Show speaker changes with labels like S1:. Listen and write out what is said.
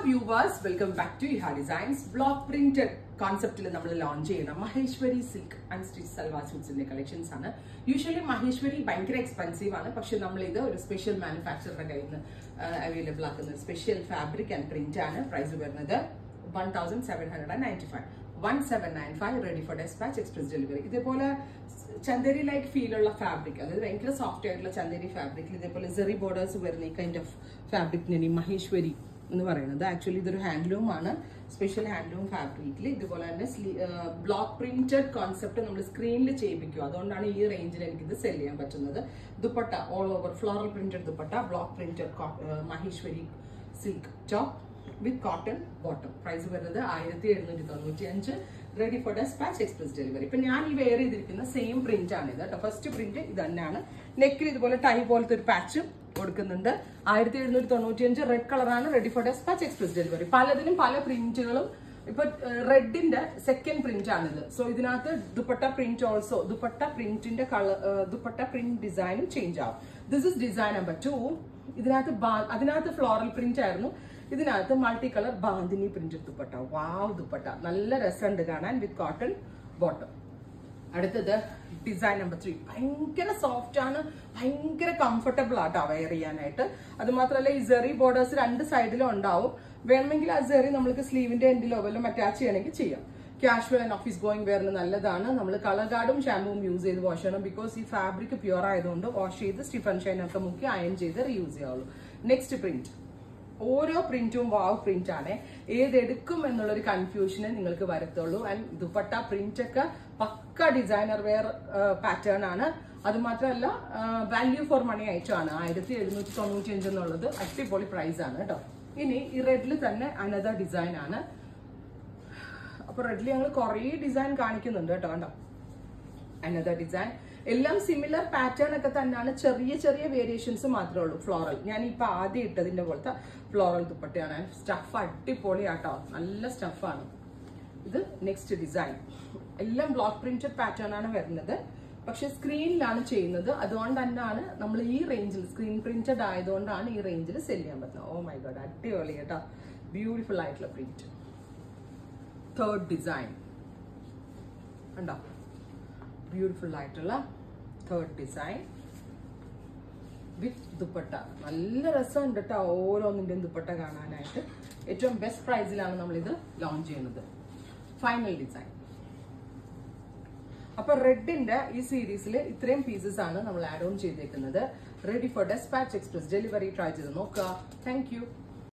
S1: viewers welcome back to Iha designs block printed കോൺസെപ്റ്റിൽ നമ്മൾ launch ചെയ്യുന്ന Maheshwari silk and stitch salwar സ്യൂട്ട്സിന്റെ കളക്ഷൻസ് ആണ് യൂഷ്വലി മഹേശ്വരി ഭയങ്കര എക്സ്പെൻസീവ് ആണ് പക്ഷെ നമ്മൾ ഇത് ഒരു സ്പെഷ്യൽ മാനുഫാക്ചറുടെ കയ്യിൽ നിന്ന് അവൈലബിൾ ആക്കുന്ന സ്പെഷ്യൽ ഫാബ്രിക് ആൻഡ് പ്രിന്റ് ആണ് പ്രൈസ് വരുന്നത് one thousand seven hundred and ninety five one seven nine five ready for dispatch express delivery ഇതേപോലെ ചന്ദേരി ലൈക്ക് ഫീൽ ഉള്ള ഫാബ്രിക് അതായത് ഭയങ്കര സോഫ്റ്റ് ആയിട്ടുള്ള ചന്ദേരി ഫാബ്രിക്കിൽ ഇതേപോലെ സെറി ബോർഡേഴ്സ് വരുന്ന ഈ കൈൻഡ് ഓഫ് ഫാബ്രിക്കിന് മഹേശ്വരി എന്ന് പറയുന്നത് ആക്ച്വലി ഇതൊരു ഹാൻഡ്ലൂം ആണ് സ്പെഷ്യൽ ഹാൻഡ്ലൂം ഫാബ്രിക്കിൽ ഇതുപോലെ തന്നെ ബ്ലോക്ക് പ്രിന്റഡ് കോൺസെപ്റ്റ് നമ്മൾ സ്ക്രീനിൽ ചെയ്യിപ്പിക്കും അതുകൊണ്ടാണ് ഈ റേഞ്ചിൽ എനിക്കിത് സെല് ചെയ്യാൻ പറ്റുന്നത് dupatta all over floral printed dupatta block printed Maheshwari silk top with cotton bottom price വരുന്നത് ആയിരത്തി എഴുന്നൂറ്റി തൊണ്ണൂറ്റി അഞ്ച് ready for dispatch express delivery ഇപ്പൊ ഞാൻ ഈ വെയർ ചെയ്തിരിക്കുന്ന സെയിം പ്രിന്റ് ആണ് ഇത് കേട്ടോ ഫസ്റ്റ് പ്രിന്റ് ഇത് തന്നെയാണ് നെക്കിൽ ഇതുപോലെ ടൈ പോലത്തെ ഒരു പാച്ചും കൊടുക്കുന്നുണ്ട് ആയിരത്തി എഴുന്നൂറ്റി തൊണ്ണൂറ്റി അഞ്ച് റെഡ് കളറാണ് ready for dispatch express delivery പലതിനും പല പ്രിന്റുകളും ഇപ്പൊ റെഡിന്റെ സെക്കൻഡ് പ്രിന്റ് ആണിത് സോ ഇതിനകത്ത് ദുപ്പട്ട പ്രിന്റ് ഓൾസോ ദുപ്പട്ട പ്രിന്റിന്റെ കളർ ദുപ്പട്ട പ്രിന്റ് ഡിസൈനും ചേഞ്ച് ആവും this is design number two ഇതിനകത്ത് ബാ- അതിനകത്ത് ഫ്ലോറൽ പ്രിന്റ് ആയിരുന്നു ഇതിനകത്ത് multi colour bandhani print dupatta wow dupatta നല്ല രസമുണ്ട് കാണാൻ വിത്ത് കോട്ടൺ ബോട്ടം അടുത്തത് ഡിസൈൻ നമ്പർ ത്രീ ഭയങ്കര സോഫ്റ്റ് ആണ് ഭയങ്കര കംഫർട്ടബിൾ ആട്ടോ വെയർ ചെയ്യാനായിട്ട് അത് മാത്രമല്ല ഈ ജെറി ബോർഡേഴ്സ് രണ്ട് സൈഡിലും ഉണ്ടാവും വേണമെങ്കിൽ ആ ജെറി നമുക്ക് സ്ലീവിന്റെ എൻഡിലോ വല്ലതും അറ്റാച്ച് ചെയ്യണമെങ്കിൽ ചെയ്യാം കാഷ്വൽ ആൻഡ് ഓഫീസ് ഗോയിങ് വെയറിന് നല്ലതാണ് നമ്മൾ കളർ ഗാർഡും ഷാമ്പുവും യൂസ് ചെയ്ത് വാഷ് ചെയ്യണം ബിക്കോസ് ഈ ഫാബ്രിക് പ്യുവർ ആയതുകൊണ്ട് വാഷ് ചെയ്ത് സ്റ്റിഫൻ ഷൈൻ ഒക്കെ മുക്കി അയൺ ചെയ്ത് റീയൂസ് ചെയ്യാവുള്ളൂ നെക്സ്റ്റ് പ്രിന്റ് ഓരോ പ്രിന്റും വാവ് പ്രിന്റ് ആണ് ഏതെടുക്കും എന്നുള്ളൊരു കൺഫ്യൂഷന് നിങ്ങൾക്ക് വരത്തുള്ളൂ ആൻഡ് ദുപ്പട്ട പ്രിന്റ് ഒക്കെ പക്ക ഡിസൈനർ വെയർ പാറ്റേൺ ആണ് അത് മാത്രമല്ല വാല്യൂ ഫോർ മണി ആയിട്ടാണ് ആയിരത്തി എഴുന്നൂറ്റി തൊണ്ണൂറ്റി അഞ്ച് എന്നുള്ളത് അടിപൊളി പ്രൈസ് ആണ് കേട്ടോ ഇനി ഈ റെഡിൽ തന്നെ അനദർ ഡിസൈൻ ആണ് അപ്പൊ റെഡിൽ ഞങ്ങൾ കുറേ ഡിസൈൻ കാണിക്കുന്നുണ്ട് കേട്ടോ കണ്ടോ അനദർ ഡിസൈൻ എല്ലാം സിമിലർ പാറ്റേൺ ഒക്കെ തന്നെയാണ് ചെറിയ ചെറിയ വേരിയേഷൻസ് മാത്രമേ ഉള്ളൂ ഫ്ലോറൽ ഞാൻ ഇപ്പൊ ആദ്യം ഇട്ടതിന്റെ പോലത്തെ ഫ്ലോറൽ ദുപ്പട്ടയാണ് സ്റ്റഫ് അടിപൊളിയാട്ടോ നല്ല സ്റ്റഫാണ് ഇത് നെക്സ്റ്റ് ഡിസൈൻ എല്ലാം ബ്ലോക്ക് പ്രിന്റഡ് പാറ്റേൺ ആണ് വരുന്നത് പക്ഷെ സ്ക്രീനിലാണ് ചെയ്യുന്നത് അതുകൊണ്ട് തന്നെയാണ് നമ്മൾ ഈ റേഞ്ചിൽ സ്ക്രീൻ പ്രിന്റഡ് ആയതുകൊണ്ടാണ് ഈ റേഞ്ചിൽ സെല് ചെയ്യാൻ പറ്റുന്നത് ഓ മൈ ഗോഡ് അടിപൊളി കേട്ടോ ബ്യൂട്ടിഫുൾ ആയിട്ടുള്ള പ്രിന്റ് തേർഡ് ഡിസൈൻ ഉണ്ടോ ബ്യൂട്ടിഫുൾ ആയിട്ടുള്ള തേർഡ് ഡിസൈൻ വിത്ത് ദുപ്പട്ട നല്ല രസമുണ്ട് കേട്ടോ ഓരോന്നിൻ്റെയും ദുപ്പട്ട കാണാനായിട്ട് ഏറ്റവും ബെസ്റ്റ് പ്രൈസിലാണ് നമ്മൾ ഇത് ലോഞ്ച് ചെയ്യുന്നത് ഫൈനൽ ഡിസൈൻ അപ്പൊ റെഡിന്റെ ഈ സീരീസിൽ ഇത്രയും പീസസ് ആണ് നമ്മൾ ആഡ് ഓൺ ചെയ്തേക്കുന്നത് ready for dispatch express delivery try ചെയ്ത് നോക്കുക താങ്ക് യു